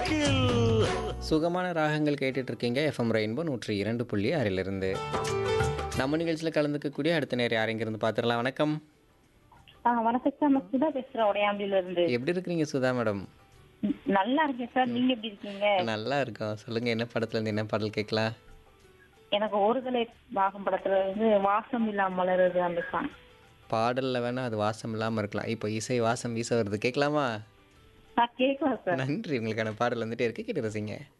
kill சுகமான ராகங்கள் கேட்டுட்டு இருக்கீங்க எஃப்எம் ரெயின்போ நூற்றி இரண்டு புள்ளி ஆறிலிருந்து நம்ம நிகழ்ச்சியில் கலந்துக்கக்கூடிய அடுத்த நேரம் யாரெங்கிருந்து பார்த்துடலாம் வணக்கம் ஆ வணக்கம் சார் நான் சுதா பேசுறேன் உடையாம்பில இருந்து எப்படி இருக்கிறீங்க சுதா மேடம் ம், நல்லா இருக்கேன் சார் நீங்க எப்படி இருக்கீங்க நல்லா இருக்கோம் சொல்லுங்க என்ன படத்துல இருந்து என்ன பாடல் கேட்கலாம் எனக்கு ஒருதலை பாகம் படத்துல இருந்து வாசம் இல்லாம மலருது அந்த சாங் பாடல்ல வேணா அது வாசம் இல்லாமல் இருக்கலாம் இப்போ இசை வாசம் வீச வருது கேட்கலாமா நான் கேட்கலாம் சார் நன்றி உங்களுக்கான பாடல் வந்துட்டே இருக்கு கேட்டு ரசிங்க